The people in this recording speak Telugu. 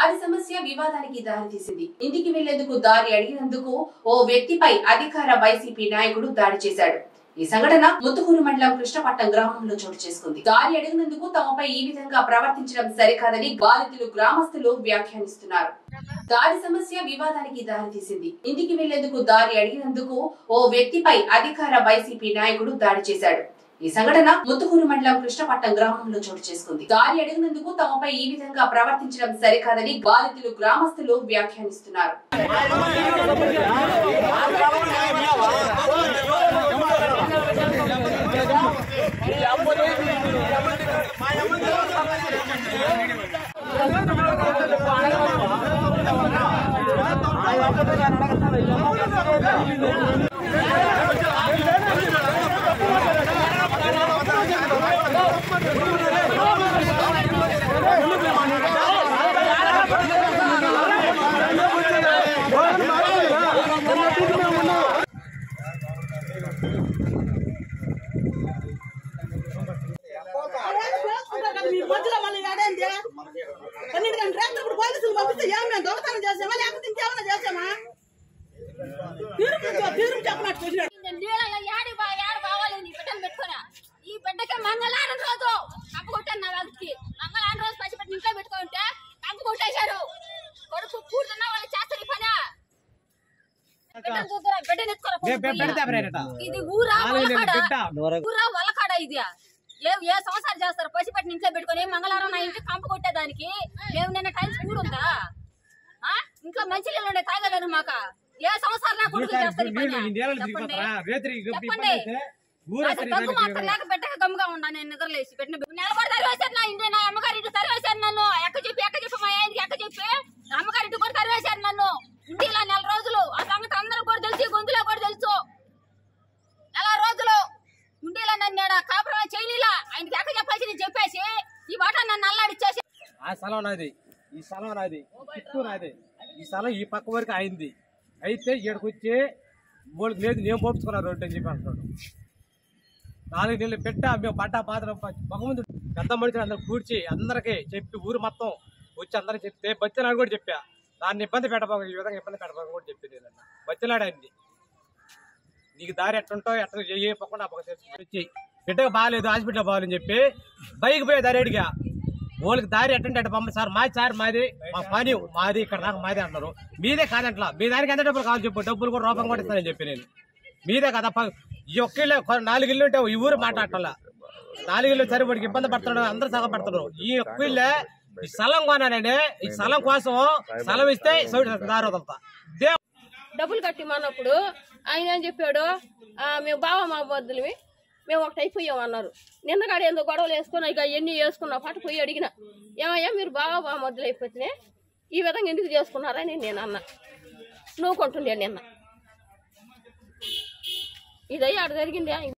దారి సమస్య వివాదానికి దారితీసింది ఇంటికి వెళ్లేందుకు దారి అడిగినందుకు ఓ వ్యక్తిపై అధికార వైసీపీ నాయకుడు దాడి చేశాడు ఈ సంఘటన ముత్తుకూరు మండలం కృష్ణపట్నం గ్రామంలో చోటు చేసుకుంది దారి అడిగినందుకు తమపై ఈ విధంగా ప్రవర్తించడం సరికాదని బాధితులు గ్రామస్తులు వ్యాఖ్యానిస్తున్నారు దారి సమస్య వివాదానికి దారితీసింది ఇంటికి వెళ్లేందుకు దారి అడిగినందుకు ఓ వ్యక్తిపై అధికార వైసీపీ నాయకుడు దాడి చేశాడు ఈ సంఘటన ముత్తుకూరు మండలం కృష్ణపట్నం గ్రామంలో చోటు చేసుకుంది దారి అడిగినందుకు తమపై ఈ విధంగా ప్రవర్తించడం సరికాదని బాధితులు గ్రామస్తులు వ్యాఖ్యానిస్తున్నారు మీ మధ్యలో మళ్ళీ ఏడేంది పన్నెండు గంటల రాత్రి ఇప్పుడు పోలీసులు పంపిస్తే ఏమైనా దొంగతనం చేసామా లేకపోతే ఇంకేమైనా చేసామా తీర్పు చెప్పు, తీర్పు చెప్పనట్టు వచ్చినాడు. నీళ్ళ యాడి బా యాడ బావాలి నీ బిడ్డను పెట్టుకున్నా ఈ బిడ్డకి మంగళవారం రోజు కంప కొట్టాను నా వాళ్ళకి మంగళవారం రోజు పసిపెట్టి ఇంట్లో పెట్టుకుంటే కంప కొట్టేశారు కొడుకు కూర్చున్నా వాళ్ళు చేస్తారు ఈ పని బిడ్డను చూద్దురా, బిడ్డను ఎత్తుకోరా, కొడుకు ఇది ఊరా వలకాడ ఊరా వలకాడ ఇది ఏ ఏ సంవత్సరాలు చేస్తారు పసిపెట్టిన ఇంట్లో పెట్టుకొని మంగళవారం నా ఇంటికి కంప కొట్టేదానికి మేము నిన్న టైం స్కూల్ ఉందా ఆ? ఇంట్లో మంచి నీళ్ళు ఉండే తాగలేరు మాక ఏ సంవత్సరాలు నా కొడుకు చేస్తారు ఈ పని? చెప్పండి. చెప్పండి అసలు దగ్గు మాత్రం లేక పెట్టక గమ్ముగా ఉన్నా నేను నిద్రలేసి పెట్టిన నిలబడి తరివేశారు నా ఇంటి నా అమ్మగారి ఇంటి తరివేశారు నన్ను ఎక్క చెప్పి ఎక్క చెప్పి మా ఆయనకి ఎక్క చెప్పి నా అమ్మగారి ఇంటి కూడా తరివేశారు నన్ను ఇంటిలో నెల రోజులు ఆ సంగతి అందరూ కూడా తెలుసు ఈ గొంతులో కూడా తెలుసు నెల రోజులు ఉండిలా నన్ను ఈడ కాపురమే చేయలేలా ఆయనకి ఎక్క చెప్పాల్సి నేను చెప్పేసి ఈ వాట నన్ను అల్లాడిచ్చేసి ఆ స్థలం నాది ఈ స్థలం నాది చుట్టూ నాది ఈ స్థలం ఈ పక్క వరకు అయింది అయితే ఇక్కడికి వచ్చి మూడు లేదు నేను పోపుకున్నాను రోడ్డు అని చెప్పి అంటున్నాడు నాలుగు నెలలు పెట్టా మేము పడ్డా పాత్ర బహుమంది పెద్ద మనుషులు అందరు కూర్చి అందరికీ చెప్పి ఊరు మొత్తం వచ్చి అందరికి చెప్తే బచ్చనాడు కూడా చెప్పా దాన్ని ఇబ్బంది పెట్టబోక ఈ విధంగా ఇబ్బంది పెట్టబోక కూడా చెప్పింది నేను బచ్చలాడు అయింది నీకు దారి ఎట్టుంటో ఎట్లా ఏ పక్కన ఆ పక్క తెచ్చి వచ్చి బిడ్డకు బాగాలేదు హాస్పిటల్ బాగాలని చెప్పి బైక్ పోయే దారి అడిగా వాళ్ళకి దారి ఎట్టంటే అట్ట పంప సార్ మాది సార్ మాది మా పని మాది ఇక్కడ నాకు మాది అంటారు మీదే కాదంట్లా మీ దానికి ఎంత డబ్బులు కావాలి చెప్పు డబ్బులు కూడా రూపం కూడా ఇస్తానని చెప్పి నేను మీదే కదా ప- ఈ ఒక్క ఇల్లు కొ- నాలుగు ఇల్లు ఉంటే ఈ ఊరు మాట్లాడాల నాలుగు ఇల్లు సరిపడికి ఇబ్బంది పడుతున్నాడు అందరూ సగం పడుతున్నారు ఈ ఒక్క ఇల్లే ఈ స్థలం కొనానండి ఈ స్థలం కోసం స్థలం ఇస్తే సౌడి దారి వదులుతా ఇదే డబ్బులు కట్టిమన్నప్పుడు ఆయన ఏం చెప్పాడు "ఆ, మేము బావ మా బద్దులవి మేము ఒకటి అయిపోయాం అన్నారు నిన్నగాడు ఏందో గొడవలు వేసుకుని ఇక ఎన్ని వేసుకున్నా పాటు పోయి అడిగిన ఏమయ్యా మీరు బావ బా మద్దులు అయిపోతే ఈ విధంగా ఎందుకు చేసుకున్నారని నేను అన్న నువ్వు కొంటుండే నిన్న ఇదయ్యి ఆడ జరిగింది